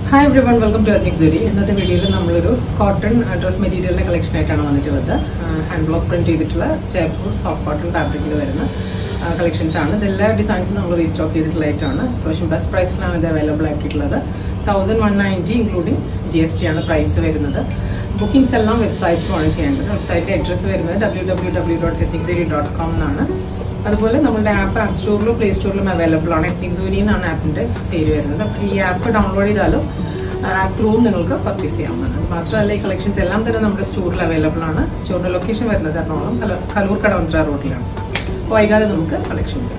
Hi everyone welcome to ethnic Jhuri ഇന്നത്തെ വീഡിയോയിൽ നമ്മളൊരു കോട്ടൺ ഡ്രസ് മെറ്റീരിയലിന്റെ കളക്ഷൻ ആയിട്ടാണ് വന്നിട്ടുള്ളത് ഹാൻഡ് ബ്ലോക്ക് പ്രിന്റ് ചെയ്തിട്ടുള്ള ജയ്പൂർ സോഫ്റ്റ് കോട്ടൺ ഫാബ്രിക്കിൽ വരുന്ന കളക്ഷൻസ് ആണ് ഇതെല്ലാ ഡിസൈൻസും നമ്മൾ റീസ്റ്റോക്ക് ചെയ്തിട്ടുള്ളതായിട്ടാണ് അത്യാവശ്യം ബെസ്റ്റ് പ്രൈസിലാണ് ഇത് അവൈലബിൾ ആക്കിയിട്ടുള്ളത് thousand one ninety including G S T ആണ് പ്രൈസ് വരുന്നത് ബുക്കിംഗ്സ് എല്ലാം വെബ്സൈറ്റിലുമാണ് ചെയ്യേണ്ടത് വെബ്സൈറ്റിന്റെ അഡ്രസ്സ് വരുന്നത് W W W dot ethnic Jhuri dot com എന്നാണ് അതുപോലെ നമ്മുടെ ആപ്പ് ആപ്പ് സ്റ്റോറിലും പ്ലേ സ്റ്റോറിലും അവൈലബിൾ ആണ് എത്തിക് സൂരി എന്നാണ് ആപ്പിന്റെ പേര് വരുന്നത് അപ്പോൾ ഈ ആപ്പ് ഡൗൺലോഡ് ചെയ്താലും ആപ്പ് ത്രൂവും നിങ്ങൾക്ക് പർച്ചേസ് ചെയ്യാവുന്നതാണ് അത് മാത്രമല്ല ഈ കളക്ഷൻസ് എല്ലാം തന്നെ നമ്മുടെ സ്റ്റോറിൽ അവൈലബിൾ ആണ് സ്റ്റോറിന്റെ ലൊക്കേഷൻ വരുന്നത് എറണാകുളം കല- കലൂർ കടവന്ത്ര റോഡിലാണ് അപ്പോൾ വൈകാതെ നമുക്ക് കളക്ഷൻസ്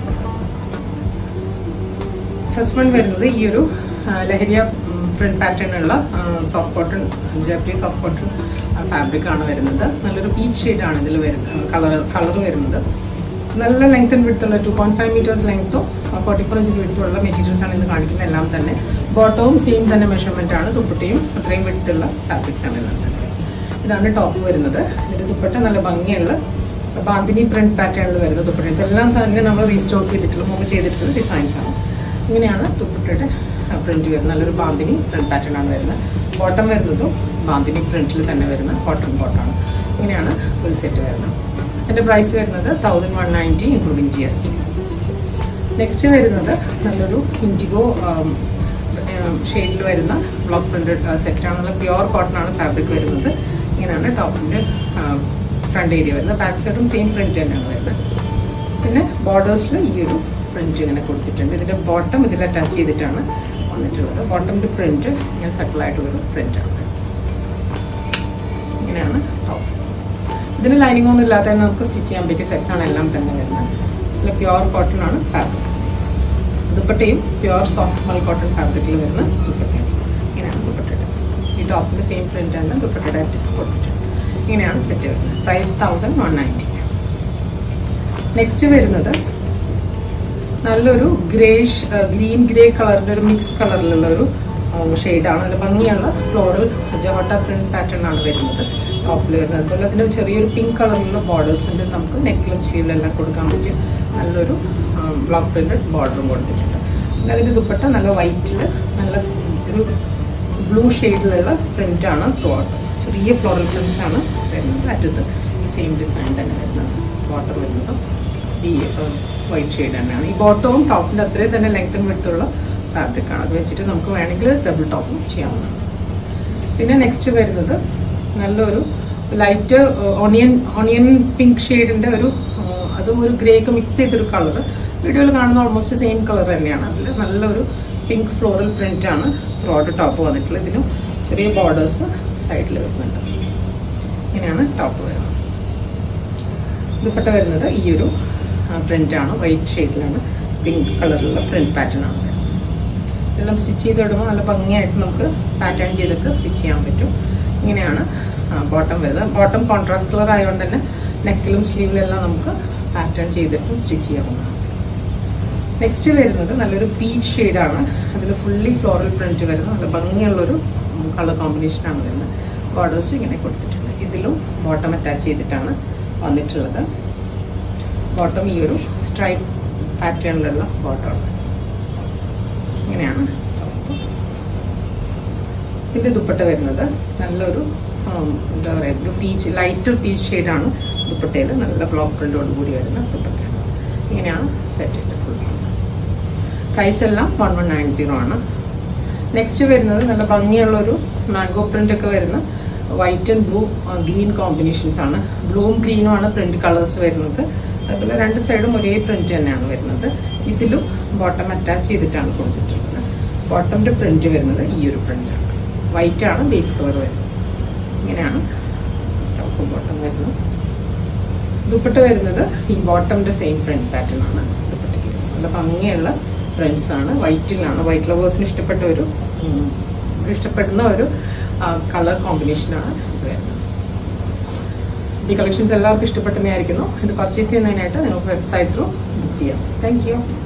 ഫസ്റ്റ് വൺ വരുന്നത് ഈ ഒരു ആ, ലഹരിയ പ്രിന്റ് പാറ്റേൺ ഉള്ള soft cotton Japanese soft cotton fabric ആണ് വരുന്നത് നല്ലൊരു പീച്ച് ഷെയ്ഡാണ് ഇതിൽ വരുന്നത് കളർ കളർ വരുന്നത് നല്ല ലെങ്ത് ആൻഡ് വിഡ്ത്ത് ഉള്ള ടു പോയിന്റ് ഫൈവ് മീറ്റേഴ്സ് ലെങ്ത്തും ഫോർട്ടി ഫോർ ഇഞ്ചസ് വിഡ്ത്തുള്ള മെറ്റീരിയൽസ് ആണ് ഇന്ന് കാണിക്കുന്ന എല്ലാം തന്നെ ബോട്ടവും സെയിം തന്നെ മെഷർമെന്റ് ആണ് ദുപ്പട്ടയും അത്രയും വിഡ്ത്തുള്ള ഫാബ്രിക്സ് ആണ് എല്ലാം തന്നെ ഇതാണ് ടോപ്പ് വരുന്നത് ഇതിന്റെ ദുപ്പട്ട നല്ല ഭംഗിയുള്ള ബാന്തിനി പ്രിന്റ് പാറ്റേണിൽ വരുന്ന ദുപ്പട്ട ഇതെല്ലാം തന്നെ നമ്മൾ റീസ്റ്റോക്ക് ചെയ്തിട്ടുള്ള മുമ്പ് ചെയ്തിട്ടുള്ള ഡിസൈൻസ് ആണ് ഇങ്ങനെയാണ് ദുപ്പട്ടയുടെ പ്രിന്റ് വരുന്നത് നല്ലൊരു ബാന്തിനി പ്രിന്റ് പാറ്റേൺ ആണ് വരുന്നത് ബോട്ടം വരുന്നതും ബാന്തിനി പ്രിന്റിൽ തന്നെ വരുന്ന കോട്ടൺ ബോട്ടാണ് ഇങ്ങനെയാണ് ഫുൾ സെറ്റ് വരുന്നത് അതിന്റെ പ്രൈസ് വരുന്നത് thousand one ninety including G S T next വരുന്നത് നല്ലൊരു ഇൻഡിഗോ ഷെയ്ഡിൽ വരുന്ന ബ്ലോക്ക് പ്രിന്റഡ് സെറ്റാണ് നല്ല പ്യുവർ കോട്ടൺ ആണ് ഫാബ്രിക് വരുന്നത് ഇങ്ങനെയാണ് ടോപ്പിന്റെ ഫ്രണ്ട് ഏരിയ വരുന്നത് ബാക്ക് സൈഡും സെയിം പ്രിന്റ് തന്നെയാണ് വരുന്നത് പിന്നെ ബോർഡേഴ്സിൽ ഈ ഒരു പ്രിന്റ് ഇങ്ങനെ കൊടുത്തിട്ടുണ്ട് ഇതിന്റെ ബോട്ടം ഇതിൽ അറ്റാച്ച് ചെയ്തിട്ടാണ് വന്നിട്ടുള്ളത് ബോട്ടമിന്റെ പ്രിന്റ് ഇങ്ങനെ സെറ്റിൽ ആയിട്ടുള്ളൊരു പ്രിന്റ് ആണ് ഇങ്ങനെയാണ് ടോപ്പ് ഇതിന് ലൈനിങ് ഒന്നും ഇല്ലാതെ തന്നെ നമുക്ക് സ്റ്റിച്ച് ചെയ്യാൻ പറ്റിയ സെറ്റ്സ് ആണ് എല്ലാം തന്നെ വരുന്നത് നല്ല പ്യുവർ കോട്ടൺ ആണ് ഫാബ്രിക് ദുപ്പട്ടയും പ്യുവർ സോഫ്റ്റ് മൽ കോട്ടൺ ഫാബ്രിക്കിൽ വരുന്ന ദുപ്പട്ടയാണ് ഇങ്ങനെയാണ് ദുപ്പട്ടയുടെ ഈ ടോപ്പിന്റെ സെയിം പ്രിന്റ് ആണ് ദുപ്പട്ടയുടെ അറ്റത്ത് കൊടുത്തിട്ടുണ്ട് ഇങ്ങനെയാണ് സെറ്റ് വരുന്നത് price thousand one ninety next വരുന്നത് നല്ലൊരു ഗ്രേഷ് ഗ്രീൻ ഗ്രേ കളറിന്റെ ഒരു മിക്സ് കളറിലുള്ള ഒരു ഷെയ്ഡാണ് നല്ല ഭംഗിയുള്ള ഫ്ലോറൽ ജോട്ട പ്രിന്റ് പാറ്റേൺ ആണ് വരുന്നത് ടോപ്പിൽ വരുന്നത് അതുപോലെ അതിന് ചെറിയൊരു പിങ്ക് കളറിലുള്ള ബോർഡേഴ്സ് ഉണ്ട് നമുക്ക് നെക്കിലും സ്ലീവിലെല്ലാം കൊടുക്കാൻ പറ്റിയ നല്ലൊരു ബ്ലോക്ക് പ്രിന്റഡ് ബോർഡറും കൊടുത്തിട്ടുണ്ട് പിന്നെ അതിന്റെ ദുപ്പട്ട നല്ല വൈറ്റിൽ നല്ല ഒരു ബ്ലൂ ഷെയ്ഡിലുള്ള പ്രിന്റ് ആണ് ത്രൂ ഔട്ട് ചെറിയ ഫ്ലോറൽ പ്രിന്റ്സ് ആണ് വരുന്നത് അറ്റത്ത് ഈ സെയിം ഡിസൈൻ തന്നെ വരുന്നത് ബോട്ടം വരുന്നത് ഈ വൈറ്റ് ഷെയ്ഡ് തന്നെയാണ് ഈ ബോട്ടവും ടോപ്പിന്റെ അത്രയും തന്നെ ലെങ്ത്തും വിടുത്തുള്ള ഫാബ്രിക് ആണ് അത് വെച്ചിട്ട് നമുക്ക് വേണമെങ്കിൽ ഡബിൾ ടോപ്പും ചെയ്യാവുന്നതാണ് പിന്നെ നെക്സ്റ്റ് വരുന്നത് നല്ലൊരു ലൈറ്റ് ഓണിയൻ ഓണിയൻ പിങ്ക് ഷെയ്ഡിന്റെ ഒരു ആ, അതും ഒരു ഗ്രേ ഒക്കെ മിക്സ് ചെയ്തൊരു കളർ വീഡിയോയിൽ കാണുന്ന ഓൾമോസ്റ്റ് സെയിം കളർ തന്നെയാണ് അതിൽ നല്ലൊരു പിങ്ക് ഫ്ലോറൽ പ്രിന്റ് ആണ് ത്രോട്ട് ടോപ്പ് വന്നിട്ടുള്ളത് ഇതിനും ചെറിയ ബോർഡേഴ്സ് സൈഡിൽ വരുന്നുണ്ട് ഇങ്ങനെയാണ് ടോപ്പ് വരുന്നത് ദുപ്പട്ട വരുന്നത് ഈ ഒരു പ്രിന്റ് ആണ് വൈറ്റ് ഷെയ്ഡിലാണ് പിങ്ക് കളറിലുള്ള പ്രിന്റ് പാറ്റേൺ ആണ് വരുന്നത്. ഇതെല്ലാം സ്റ്റിച്ച് ചെയ്ത് ഇടുമ്പോൾ നല്ല ഭംഗിയായിട്ട് നമുക്ക് പാറ്റേൺ ചെയ്തൊക്കെ സ്റ്റിച്ച് ചെയ്യാൻ പറ്റും ഇങ്ങനെയാണ് ബോട്ടം വരുന്നത് ബോട്ടം കോൺട്രാസ്റ്റ് കളർ ആയതുകൊണ്ട് തന്നെ നെക്കിലും സ്ലീവിലെല്ലാം നമുക്ക് പാറ്റേൺ ചെയ്തിട്ടും സ്റ്റിച്ച് ചെയ്യാവുന്നതാണ് നെക്സ്റ്റ് വരുന്നത് നല്ലൊരു പീച്ച് ഷെയ്ഡാണ് അതിൽ ഫുള്ളി ഫ്ലോറൽ പ്രിന്റ് വരുന്ന നല്ല ഭംഗിയുള്ളൊരു കളർ കോമ്പിനേഷനാണ് വരുന്നത് ബോർഡേഴ്സ് ഇങ്ങനെ കൊടുത്തിട്ടുണ്ട് ഇതിലും ബോട്ടം അറ്റാച്ച് ചെയ്തിട്ടാണ് വന്നിട്ടുള്ളത് ബോട്ടം ഈ ഒരു സ്ട്രൈപ്പ് പാറ്റേണിലുള്ള ബോട്ടമാണ് ഇങ്ങനെയാണ് ഇതിന്റെ ദുപ്പട്ട വരുന്നത് നല്ലൊരു ഉം, എന്താ പറയുക ഒരു പീച്ച് ലൈറ്റർ പീച്ച് ഷെയ്ഡാണ് ദുപ്പട്ടയിൽ നല്ല ബ്ലോക്ക് പ്രിന്റോട് കൂടി വരുന്ന ദുപ്പട്ടയാണ് ഇങ്ങനെയാണ് സെറ്റ് ചെയ്ത് ഫുൾ പ്രൈസ് എല്ലാം വൺ വൺ നയൻ സീറോ ആണ് നെക്സ്റ്റ് വരുന്നത് നല്ല ഭംഗിയുള്ളൊരു മാംഗോ പ്രിന്റ് ഒക്കെ വരുന്ന white and blue green combinations ആണ് ബ്ലൂവും ഗ്രീനും ആണ് പ്രിന്റ് കളേഴ്സ് വരുന്നത് അതുപോലെ രണ്ട് സൈഡും ഒരേ പ്രിന്റ് തന്നെയാണ് വരുന്നത് ഇതിലും ബോട്ടം അറ്റാച്ച് ചെയ്തിട്ടാണ് കൊടുത്തിട്ടുള്ളത് ബോട്ടമിന്റെ പ്രിന്റ് വരുന്നത് ഈ ഒരു പ്രിന്റ് ആണ് വൈറ്റ് ആണ് ബേസ് കളർ വരുന്നത് ഇങ്ങനെയാണ് ടോപ്പും ബോട്ടം വരുന്നത് ദുപ്പട്ട വരുന്നത് ഈ ബോട്ടമിന്റെ സെയിം പ്രിന്റ് പാറ്റേൺ ആണ് ദുപ്പട്ടയ്ക്ക് നല്ല ഭംഗിയുള്ള പ്രിന്റ്സ് ആണ് വൈറ്റിലാണ് വൈറ്റ് ലവേഴ്സിന് ഇഷ്ടപ്പെട്ട ഒരു ഉം, ഇഷ്ടപ്പെടുന്ന ഒരു കളർ കോമ്പിനേഷനാണ് ഇത് വരുന്നത് ഈ കളക്ഷൻസ് എല്ലാവർക്കും ഇഷ്ടപ്പെട്ടെന്നായിരിക്കുന്നു ഇത് പർച്ചേസ് ചെയ്യുന്നതിനായിട്ട് നിങ്ങൾക്ക് വെബ്സൈറ്റ് ത്രൂ ബുക്ക് ചെയ്യാം താങ്ക് യു